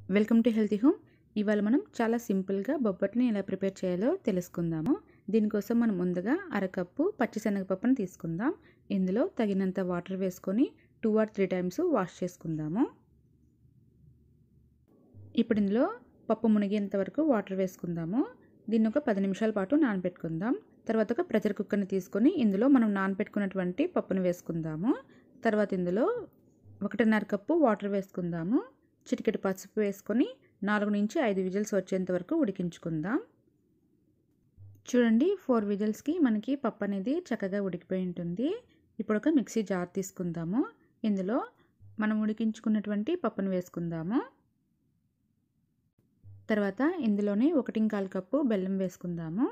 welcome to healthy home ఇవాళ మనం చాలా సింపుల్గా బొబ్బట్ని ఎలా ప్రిపేర్ చేయాలో తెలుసుకుందాము దీనికోసం మనం ముందుగా అరకప్పు పచ్చిశనగపప్పును తీసుకుందాం ఇందులో తగినంత వాటర్ వేసుకొని two or three times wash చేసుకుందాము ఇప్పుడు ఇందులో పప్పు మునిగేంత వరకు వాటర్ వేసుకుందాము దీన్ని ఒక పది నిమిషాల పాటు నానబెట్టుకుందాం తర్వాత ఒక ప్రెషర్ కుక్కర్ని తీసుకొని ఇందులో మనం నానబెట్టుకున్నటువంటి పప్పును వేసుకుందాము తర్వాత ఇందులో ఒకటిన్నర కప్పు వాటర్ వేసుకుందాము చిటికెడు పసుపు వేసుకొని నాలుగు నుంచి ఐదు విజిల్స్ వచ్చేంత వరకు ఉడికించుకుందాం చూడండి ఫోర్ విజిల్స్కి మనకి పప్పు అనేది చక్కగా ఉడికిపోయి ఉంటుంది ఇప్పుడు ఒక మిక్సీ జార్ తీసుకుందాము ఇందులో మనం ఉడికించుకున్నటువంటి పప్పును వేసుకుందాము తర్వాత ఇందులోనే ఒకటి కాలు కప్పు బెల్లం వేసుకుందాము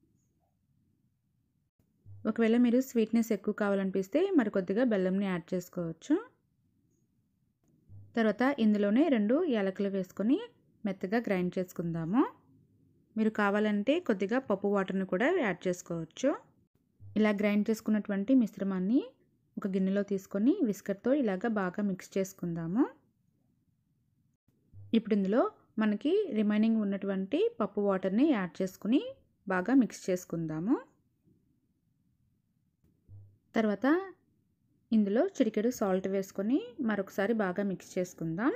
ఒకవేళ మీరు స్వీట్నెస్ ఎక్కువ కావాలనిపిస్తే మరి కొద్దిగా బెల్లంని యాడ్ చేసుకోవచ్చు తర్వాత ఇందులోనే రెండు యాలకులు వేసుకొని మెత్తగా గ్రైండ్ చేసుకుందాము మీరు కావాలంటే కొద్దిగా పప్పు వాటర్ని కూడా యాడ్ చేసుకోవచ్చు ఇలా గ్రైండ్ చేసుకున్నటువంటి మిశ్రమాన్ని ఒక గిన్నెలో తీసుకొని విస్కర్తో ఇలాగ బాగా మిక్స్ చేసుకుందాము ఇప్పుడు ఇందులో మనకి రిమైనింగ్ ఉన్నటువంటి పప్పు వాటర్ని యాడ్ చేసుకుని బాగా మిక్స్ చేసుకుందాము తర్వాత ఇందులో చిటికెడు సాల్ట్ వేసుకొని మరొకసారి బాగా మిక్స్ చేసుకుందాం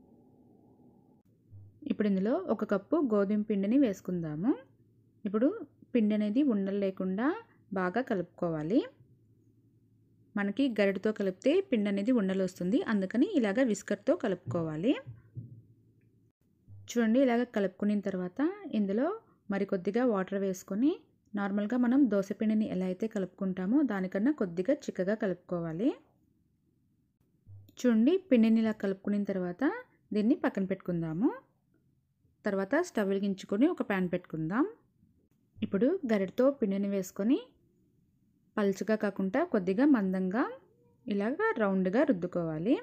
ఇప్పుడు ఇందులో ఒక కప్పు గోధుమ పిండిని వేసుకుందాము ఇప్పుడు పిండి అనేది ఉండలు లేకుండా బాగా కలుపుకోవాలి మనకి గరిటతో కలిపితే పిండి అనేది ఉండలు వస్తుంది అందుకని ఇలాగ విస్కర్తో కలుపుకోవాలి చూడండి ఇలాగ కలుపుకున్న తర్వాత ఇందులో మరి కొద్దిగా వాటర్ వేసుకొని నార్మల్గా మనం దోశపిండిని ఎలా అయితే కలుపుకుంటామో దానికన్నా కొద్దిగా చిక్కగా కలుపుకోవాలి చూడండి పిండిని ఇలా కలుపుకున్న తర్వాత దీన్ని పక్కన పెట్టుకుందాము తర్వాత స్టవ్ వెలిగించుకొని ఒక ప్యాన్ పెట్టుకుందాం ఇప్పుడు గరిటతో పిండిని వేసుకొని పలుచగా కాకుండా కొద్దిగా మందంగా ఇలాగా రౌండ్గా రుద్దుకోవాలి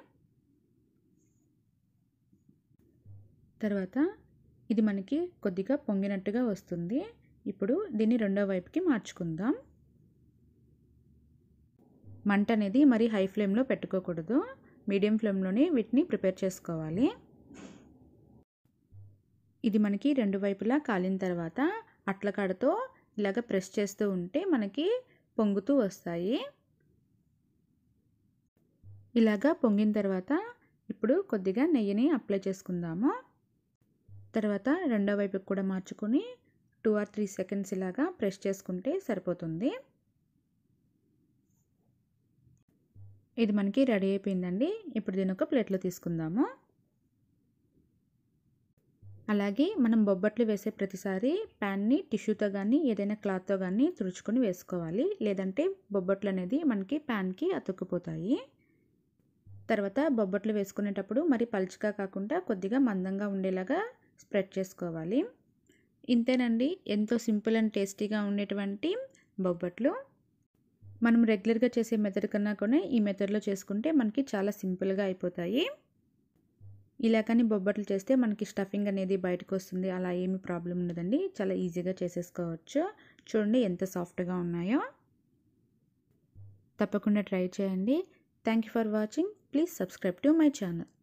తర్వాత ఇది మనకి కొద్దిగా పొంగినట్టుగా వస్తుంది ఇప్పుడు దీన్ని రెండో వైపుకి మార్చుకుందాం మంట అనేది మరి హై ఫ్లేమ్లో పెట్టుకోకూడదు మీడియం ఫ్లేమ్లోనే వీటిని ప్రిపేర్ చేసుకోవాలి ఇది మనకి రెండు వైపులా కాలిన తర్వాత అట్లకాడతో ఇలాగ ప్రెస్ చేస్తూ ఉంటే మనకి పొంగుతూ వస్తాయి ఇలాగా పొంగిన తర్వాత ఇప్పుడు కొద్దిగా నెయ్యిని అప్లై చేసుకుందాము తర్వాత రెండో వైపుకి కూడా మార్చుకొని టూ ఆర్ త్రీ సెకండ్స్ ఇలాగా ప్రెస్ చేసుకుంటే సరిపోతుంది ఇది మనకి రెడీ అయిపోయిందండి ఇప్పుడు దీని ఒక ప్లేట్లో తీసుకుందాము అలాగే మనం బొబ్బట్లు వేసే ప్రతిసారి ప్యాన్ని టిష్యూతో కానీ ఏదైనా క్లాత్తో కానీ తుడుచుకొని వేసుకోవాలి లేదంటే బొబ్బట్లు అనేది మనకి ప్యాన్కి అతుక్కుపోతాయి తర్వాత బొబ్బట్లు వేసుకునేటప్పుడు మరి పలుచగా కాకుండా కొద్దిగా మందంగా ఉండేలాగా స్ప్రెడ్ చేసుకోవాలి ఇంతేనండి ఎంతో సింపుల్ అండ్ టేస్టీగా ఉండేటువంటి బొబ్బట్లు మనం రెగ్యులర్గా చేసే మెథడ్ కన్నా కూడా ఈ మెథడ్లో చేసుకుంటే మనకి చాలా సింపుల్గా అయిపోతాయి ఇలా కానీ బొబ్బట్లు చేస్తే మనకి స్టఫింగ్ అనేది బయటకు వస్తుంది అలా ఏమి ప్రాబ్లం ఉండదండి చాలా ఈజీగా చేసేసుకోవచ్చు చూడండి ఎంత సాఫ్ట్గా ఉన్నాయో తప్పకుండా ట్రై చేయండి thank you for watching please subscribe to my channel